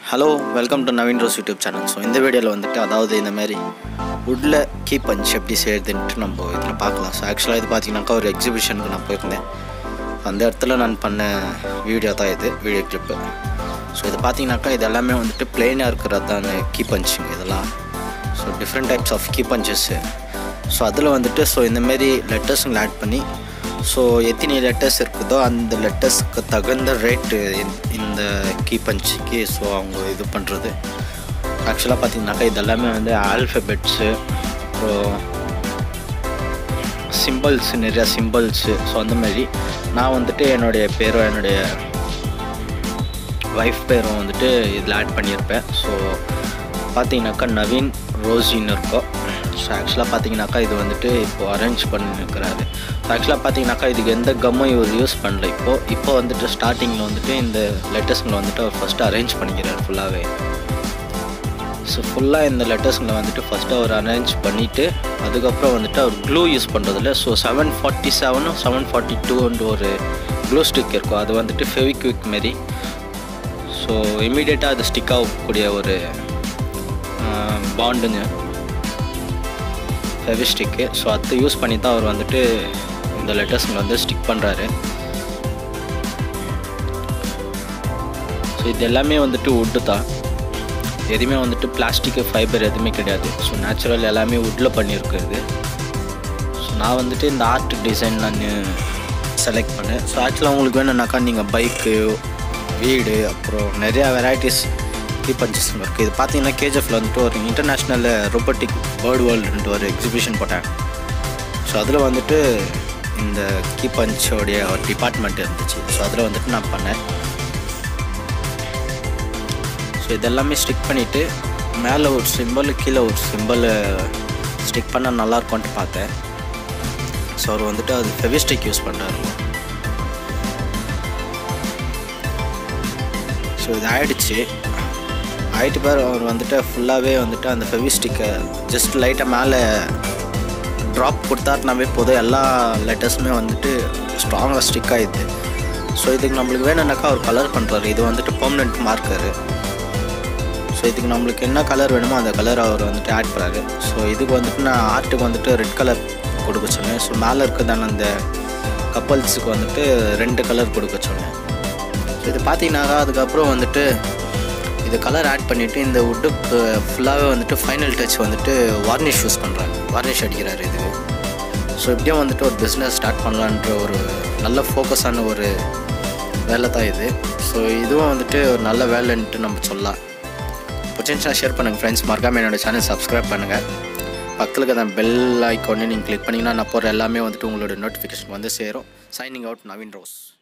hello welcome to Naveen Rose YouTube channel so இந்த வீடியோவில் வந்துட்டு அதாவது இந்த மாதிரி வுட்டில் கீ பஞ்ச் எப்படி செய்யறதுன்ட்டு நம்ம இதில் பார்க்கலாம் ஸோ ஆக்சுவலாக இது பார்த்தீங்கன்னாக்கா ஒரு எக்ஸிபிஷனுக்கு நான் போயிருந்தேன் அந்த இடத்துல நான் பண்ண வீடியோ தான் இது வீடியோ கிளிப்பு ஸோ இது பார்த்தீங்கன்னாக்கா இது எல்லாமே வந்துட்டு பிளெயினாக இருக்கிறது தான் கீ பஞ்சுங்க இதெல்லாம் so different types of key punches so அதில் வந்துட்டு ஸோ இந்தமாரி லெட்டர்ஸுங்களை ஆட் பண்ணி ஸோ எத்தனை லெட்டர்ஸ் இருக்குதோ அந்த லெட்டர்ஸ்க்கு தகுந்த ரேட்டு இந்த கீ பஞ்சுக்கு ஸோ அவங்க இது பண்ணுறது ஆக்சுவலாக பார்த்தீங்கன்னாக்கா இது எல்லாமே வந்து ஆல்ஃபபெட்ஸு அப்புறம் சிம்பிள்ஸ் நிறையா சிம்பிள்ஸு ஸோ அந்த மாதிரி நான் வந்துட்டு என்னுடைய பேரும் என்னுடைய ஒய்ஃப் பேரும் வந்துட்டு இதில் ஆட் பண்ணியிருப்பேன் ஸோ பார்த்தீங்கன்னாக்கா நவீன் ரோஸின்னு இருக்கும் ஸோ ஆக்சுவலாக பார்த்தீங்கன்னாக்கா இது வந்துட்டு இப்போது அரேஞ்ச் பண்ணியிருக்கிறாரு ஸோ ஆக்சுவலாக பார்த்தீங்கன்னாக்கா இதுக்கு எந்த கம்மும் இவர் யூஸ் பண்ணல இப்போது இப்போ வந்துட்டு ஸ்டார்டிங்கில் வந்துட்டு இந்த லெட்டர்ஸுங்களை வந்துட்டு அவர் ஃபஸ்ட்டு அரேஞ்ச் பண்ணிக்கிறார் ஃபுல்லாகவே ஸோ ஃபுல்லாக இந்த லெட்டர்ஸுங்களை வந்துட்டு ஃபஸ்ட்டு அவர் அரேஞ்ச் பண்ணிவிட்டு அதுக்கப்புறம் வந்துட்டு அவர் க்ளூ யூஸ் பண்ணுறதில்ல ஸோ செவன் ஃபார்ட்டி செவனும் செவன் ஃபார்ட்டி டூன்ற ஒரு க்ளூ ஸ்டிக் இருக்கும் அது வந்துட்டு ஃபெவிக்விக் மாரி ஸோ இமீடியட்டாக அது ஸ்டிக் ஆகக்கூடிய ஒரு பாண்டுங்க ஃபெவிஸ்டிக்கு ஸோ அதை யூஸ் பண்ணி தான் அவர் வந்துட்டு இந்த லெட்டர்ஸுங்களை வந்து ஸ்டிக் பண்ணுறாரு ஸோ இது எல்லாமே வந்துட்டு வுட்டு தான் எதுவுமே வந்துட்டு பிளாஸ்டிக்கு ஃபைபர் எதுவுமே கிடையாது ஸோ நேச்சுரல் எல்லாமே வுட்டில் பண்ணியிருக்கிறது ஸோ நான் வந்துட்டு இந்த ஆர்ட் டிசைன் நான் செலக்ட் பண்ணேன் ஸோ ஆக்சுவலாக உங்களுக்கு வேணும்னாக்கா நீங்கள் பைக்கு வீடு அப்புறம் நிறையா வெரைட்டிஸ் கீ பஞ்சஸ் இருக்குது இது பார்த்தீங்கன்னா கேஜிஎஃப்ல வந்துட்டு ஒரு இன்டர்நேஷ்னல் ரோபோட்டிக் பேர்ட் வேர்ல்டுன்ட்டு ஒரு எக்ஸிபிஷன் போட்டாங்க ஸோ அதில் வந்துட்டு இந்த கீ பஞ்சோடைய ஒரு டிபார்ட்மெண்ட் இருந்துச்சு ஸோ அதில் வந்துட்டு நான் பண்ணேன் ஸோ இதெல்லாமே ஸ்டிக் பண்ணிவிட்டு மேலே ஒரு சிம்பிள் கீழே ஒரு சிம்பிள் ஸ்டிக் பண்ணால் நல்லாயிருக்கும்ன்ட்டு பார்த்தேன் ஸோ அவர் வந்துட்டு அது ஃபெவிஸ்டிக் யூஸ் பண்ணுறாரு ஸோ இது ஆயிடுச்சு ஆயிட்டு பேர் அவர் வந்துட்டு ஃபுல்லாகவே வந்துட்டு அந்த ஃபெவிஸ்டிக்கை ஜஸ்ட் லைட்டாக மேலே ட்ராப் கொடுத்தாருனாவே போதும் எல்லா லெட்டர்ஸுமே வந்துட்டு ஸ்ட்ராங்காக ஸ்டிக் ஆகிடுது ஸோ இதுக்கு நம்மளுக்கு வேணும்னாக்கா அவர் கலர் பண்ணுறாரு இது வந்துட்டு பர்மனெண்ட் மார்க்கரு ஸோ இதுக்கு நம்மளுக்கு என்ன கலர் வேணுமோ அந்த கலர் அவர் வந்துட்டு ஆட் பண்ணுறாரு ஸோ இதுக்கு வந்துட்டு நான் ஆர்ட்டுக்கு வந்துட்டு ரெட் கலர் கொடுக்க சொன்னேன் ஸோ மேலே இருக்கிறதான அந்த கப்பல்ஸுக்கு வந்துட்டு ரெண்டு கலர் கொடுக்க சொன்னேன் ஸோ இது பார்த்தீங்கன்னாக்கா அதுக்கப்புறம் வந்துட்டு இது கலர் ஆட் பண்ணிவிட்டு இந்த வுட்டுக்கு ஃபுல்லாகவே வந்துட்டு ஃபைனல் டச் வந்துட்டு வார்னிஷ் யூஸ் பண்ணுறாங்க வார்னிஷ் அடிக்கிறாரு இது ஸோ இப்படியும் வந்துட்டு ஒரு பிஸ்னஸ் ஸ்டார்ட் பண்ணலான்ற ஒரு நல்ல ஃபோக்கஸான ஒரு வேலை தான் இது ஸோ இதுவும் வந்துட்டு ஒரு நல்ல வேலைன்ட்டு நம்ம சொல்லலாம் பொட்டன்ஷியலாக ஷேர் பண்ணுங்கள் ஃப்ரெண்ட்ஸ் மறக்காமல் என்னோடய சேனல் சப்ஸ்கிரைப் பண்ணுங்கள் பக்கத்தில் அந்த பெல் ஐக்கானே நீங்கள் கிளிக் பண்ணிங்கன்னா நான் போகிற எல்லாமே வந்துட்டு உங்களோட நோட்டிஃபிகேஷன் வந்து சேரும் சைனிங் அவுட் நவீன் ரோஸ்